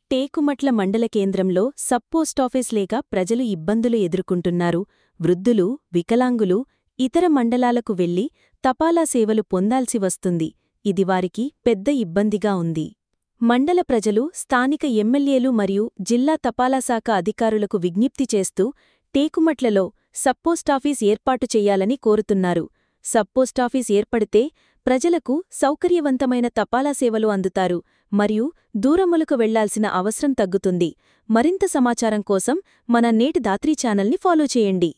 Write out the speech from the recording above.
టేకుమట్ల మండల కేంద్రంలో sub post office లేక ప్రజలు ఇబ్బందులు ఎదుర్కొంటున్నారు వృద్ధులు వికలాంగులు ఇతర మండలాలకు వెళ్లి తపాలా సేవలు పొందాల్సి వస్తుంది ఇది వారికి పెద్ద ఇబ్బందిగా ఉంది మండల ప్రజలు స్థానిక ఎమ్మెల్యేలు మరియు జిల్లా తపాలా శాఖ అధికారులకు విజ్ఞప్తి చేస్తూ టేకుమట్లలో సబ్పోస్టాఫీస్ ఏర్పాటు చెయ్యాలని కోరుతున్నారు సబ్పోస్టాఫీస్ ఏర్పడితే ప్రజలకు సౌకర్యవంతమైన తపాలా సేవలు అందుతారు మరియు దూరములకు వెళ్లాల్సిన అవసరం తగ్గుతుంది మరింత సమాచారం కోసం మన నేటి దాత్రీ ఛానల్ని ఫాలో చేయండి